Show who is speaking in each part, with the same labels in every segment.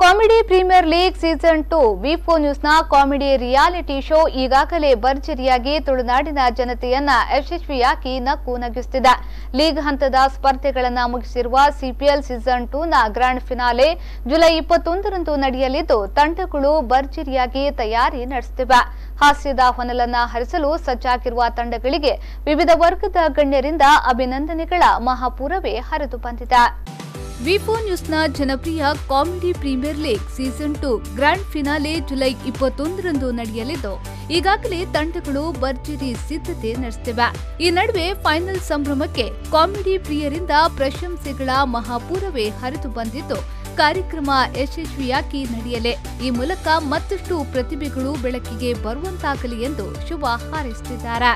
Speaker 1: comedy premier league season two V four ನ್ಯೂಸ್ನ comedy reality show ಈಗಾಗಲೇ ಭರ್ಜರಿಯಾಗಿ ತುಳುನಾಡಿನ ಜನತೆಯನ್ನ ಯಶಸ್ವಿಯಾಗಿ ನಕ್ಕು ನಗಿಸುತ್ತಿದೆ ಲೀಗ್ ಹಂತದ ಸ್ಪರ್ಧೆಗಳನ್ನು ಮುಗಿಸಿರುವ ಸಿಪಿಎಲ್ ಸೀಸನ್ ಟೂ ನ ಗ್ರ್ಯಾಂಡ್ ಫಿನಾಲೆ ಜುಲೈ ಇಪ್ಪತ್ತೊಂದರಂದು ನಡೆಯಲಿದ್ದು ತಂಡಗಳು ಭರ್ಜರಿಯಾಗಿ ತಯಾರಿ ನಡೆಸುತ್ತಿವೆ ಹಾಸ್ಯದ ಹೊನಲನ್ನ ಹರಿಸಲು ಸಜ್ಜಾಗಿರುವ ತಂಡಗಳಿಗೆ ವಿವಿಧ ವರ್ಗದ ಗಣ್ಯರಿಂದ ಅಭಿನಂದನೆಗಳ ಮಹಾಪೂರವೇ ಹರಿದು ಬಂದಿದೆ ವಿಫೋ ನ್ಯೂಸ್ನ ಜನಪ್ರಿಯ comedy premier league season two grand finale July ಇಪ್ಪತ್ತೊಂದರಂದು ನಡೆಯಲಿದ್ದು ಈಗಾಗಲೇ ತಂಡಗಳು ಭರ್ಜರಿ ಸಿದ್ಧತೆ ನಡೆಸುತ್ತಿವೆ ಈ ನಡುವೆ ಫೈನಲ್ ಸಂಭ್ರಮಕ್ಕೆ ಕಾಮಿಡಿ ಪ್ರಿಯರಿಂದ ಪ್ರಶಂಸೆಗಳ ಮಹಾಪೂರವೇ ಹರಿದು ಬಂದಿದ್ದು ಕಾರ್ಯಕ್ರಮ ಯಶಸ್ವಿಯಾಗಿ ನಡೆಯಲೆ ಈ ಮೂಲಕ ಮತ್ತಷ್ಟು ಪ್ರತಿಭೆಗಳು ಬೆಳಕಿಗೆ ಬರುವಂತಾಗಲಿ ಎಂದು ಶುಭ ಹಾರೈಸುತ್ತಿದ್ದಾರೆ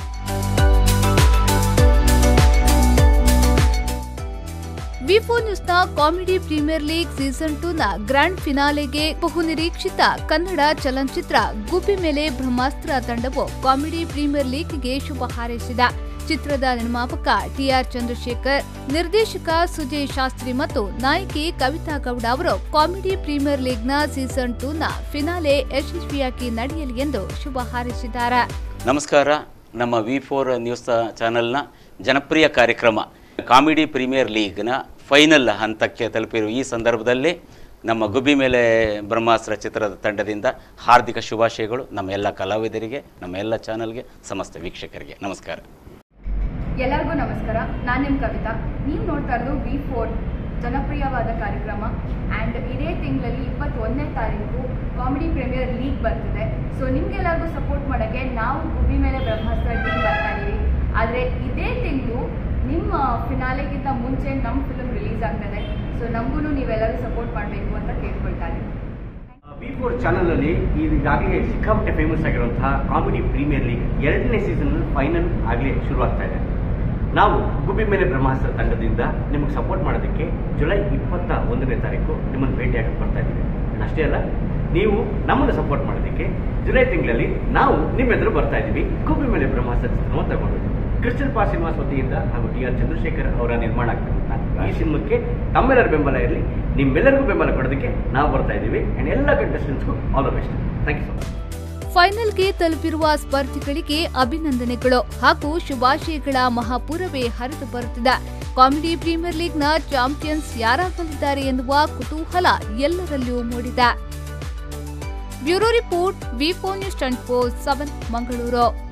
Speaker 1: ವಿಫೋ ನ್ಯೂಸ್ನ comedy premier league season two ನ ಗ್ರ್ಯಾಂಡ್ ಫಿನಾಲೆಗೆ ಬಹುನಿರೀಕ್ಷಿತ ಕನ್ನಡ ಚಲನಚಿತ್ರ ಗುಬ್ಬಿ ಮೇಲೆ ಬ್ರಹ್ಮಾಸ್ತ್ರ ತಂಡವು ಕಾಮಿಡಿ ಪ್ರೀಮಿಯರ್ ಲೀಗ್ಗೆ ಶುಭ ಹಾರೈಸಿದ ಚಿತ್ರದ ನಿರ್ಮಾಪಕ ಟಿಆರ್ ಚಂದ್ರಶೇಖರ್ ನಿರ್ದೇಶಕ ಸುಜಯ್ ಶಾಸ್ತ್ರಿ ಮತ್ತು ನಾಯಕಿ ಕವಿತಾ ಗೌಡ ಅವರು ಕಾಮಿಡಿ ಪ್ರೀಮಿಯರ್ ಲೀಗ್ನ ಸೀಸನ್ ಟೂ ನ ಫಿನಾಲೆ ಯಶಸ್ವಿಯಾಗಿ ನಡೆಯಲಿ ಎಂದು ಶುಭ ಹಾರೈಸಿದ್ದಾರೆ
Speaker 2: ನಮಸ್ಕಾರ ನಮ್ಮ ವಿ ಫೋರ್ ನ್ಯೂಸ್ ಚಾನೆಲ್ನ ಜನಪ್ರಿಯ ಕಾರ್ಯಕ್ರಮ ಕಾಮಿಡಿ ಪ್ರೀಮಿಯರ್ ಲೀಗ್ನ ಫೈನಲ್ ಹಂತಕ್ಕೆ ತಲುಪಿರುವ ಈ ಸಂದರ್ಭದಲ್ಲಿ ನಮ್ಮ ಗುಬ್ಬಿ ಮೇಲೆ ಬ್ರಹ್ಮಾಸ್ತ್ರ ಚಿತ್ರದ ತಂಡದಿಂದ ಹಾರ್ದಿಕ ಶುಭಾಶಯಗಳು ನಮ್ಮ ಎಲ್ಲ ಕಲಾವಿದರಿಗೆ ನಮ್ಮ ಎಲ್ಲ ಚಾನಲ್ಗೆ ಸಮಸ್ತ ವೀಕ್ಷಕರಿಗೆ ನಮಸ್ಕಾರ
Speaker 3: ಎಲ್ಲರಿಗೂ ನಮಸ್ಕಾರ ನಾನು ನಿಮ್ಮ ಕವಿತಾ ನೀವು ನೋಡ್ತಾ ಇರೋದು ವಿ ಫೋರ್ ಜನಪ್ರಿಯವಾದ ಕಾರ್ಯಕ್ರಮ ಆ್ಯಂಡ್ ಇದೇ ತಿಂಗಳಲ್ಲಿ ಇಪ್ಪತ್ತೊಂದನೇ ತಾರೀಕು ಕಾಮಿಡಿ ಪ್ರೀಮಿಯರ್ ಲೀಗ್ ಬರ್ತಿದೆ ಸೊ ನಿಮ್ಗೆಲ್ಲರಿಗೂ ಸಪೋರ್ಟ್ ಮಾಡೋಕ್ಕೆ ನಾವು ಗುಬ್ಬಿ ಮೇಲೆ ಬ್ರಹ್ಮಾಸ್ತ್ರ ಟೀಮ್ ಬರ್ತಾ ಇದ್ದೀವಿ ಆದರೆ ಇದೇ ತಿಂಗಳು ನಿಮ್ಮ ಫಿನಾಲೆಗಿಂತ ಮುಂಚೆ ನಮ್ಮ ಫಿಲ್ಮ್ ರಿಲೀಸ್ ಆಗ್ತದೆ ಸೊ ನಮಗೂ ನೀವೆಲ್ಲರೂ ಸಪೋರ್ಟ್ ಮಾಡಬೇಕು ಅಂತ ಕೇಳ್ಕೊಳ್ತಾ ಇದ್ದೀನಿ
Speaker 4: ವಿ ಫೋರ್ ಚಾನಲಲ್ಲಿ ಈಗಾಗಲೇ ಸಿಕ್ಕಾಪಟ್ಟೆ ಫೇಮಸ್ ಆಗಿರುವಂತಹ ಕಾಮಿಡಿ ಪ್ರೀಮಿಯರ್ ಲೀಗ್ ಎರಡನೇ ಸೀಸನ್ ಫೈನಲ್ ಆಗಲೇ ಶುರುವಾಗ್ತಾ ಇದೆ ನಾವು ಗುಬ್ಬಿ ಮೇಲೆ ಬ್ರಹ್ಮಾಸ್ತ್ರ ತಂಡದಿಂದ ನಿಮಗೆ ಸಪೋರ್ಟ್ ಮಾಡೋದಕ್ಕೆ ಜುಲೈ ಇಪ್ಪತ್ತ ಒಂದನೇ ತಾರೀಕು ನಿಮ್ಮನ್ನು ಭೇಟಿಯಾಗಕ್ಕೆ ಬರ್ತಾ ಇದ್ದೀವಿ And ಅಷ್ಟೇ ಅಲ್ಲ ನೀವು ನಮ್ಮನ್ನು ಸಪೋರ್ಟ್ ಮಾಡೋದಕ್ಕೆ ಜುಲೈ ತಿಂಗಳಲ್ಲಿ ನಾವು ನಿಮ್ಮ ಎದುರು ಬರ್ತಾ ಇದ್ದೀವಿ ಗುಬ್ಬಿ ಮೇಲೆ ಬ್ರಹ್ಮಾಸ್ತ್ರ ಚಿತ್ರವನ್ನು ತಗೊಂಡು ಕ್ರಿಸ್ಟಲ್ ಪಾರ್ ಸಿನಿಮಾಸ್ ವತಿಯಿಂದ ಹಾಗೂ ಟಿ ಆರ್ ಚಂದ್ರಶೇಖರ್ ಅವರ ನಿರ್ಮಾಣ ಆಗ್ತಿರುವಂತಹ ಈ ಸಿನಿಮಾಕ್ಕೆ ತಮ್ಮೆಲ್ಲರ ಬೆಂಬಲ ಇರಲಿ ನಿಮ್ಮೆಲ್ಲರಿಗೂ ಬೆಂಬಲ ಕೊಡೋದಕ್ಕೆ ನಾವು ಬರ್ತಾ ಇದ್ದೀವಿ ಆ್ಯಂಡ್ ಎಲ್ಲ ಕಂಟೆಸ್ಟೆಂಟ್ಸ್ಗೂ all the best thank you so much
Speaker 1: ಫೈನಲ್ಗೆ ತಲುಪಿರುವ ಸ್ಪರ್ಧಿಗಳಿಗೆ ಅಭಿನಂದನೆಗಳು ಹಾಗೂ ಶುಭಾಶಯಗಳ ಮಹಾಪೂರವೇ ಹರಿದು ಬರುತ್ತಿದೆ ಕಾಮಿಡಿ ಪ್ರೀಮಿಯರ್ ಲೀಗ್ನ ಚಾಂಪಿಯನ್ಸ್ ಯಾರಾಗಲಿದ್ದಾರೆ ಎನ್ನುವ ಕುತೂಹಲ ಎಲ್ಲರಲ್ಲೂ ಮೂಡಿದೆ bureau report V four news twenty four seven Mangaluru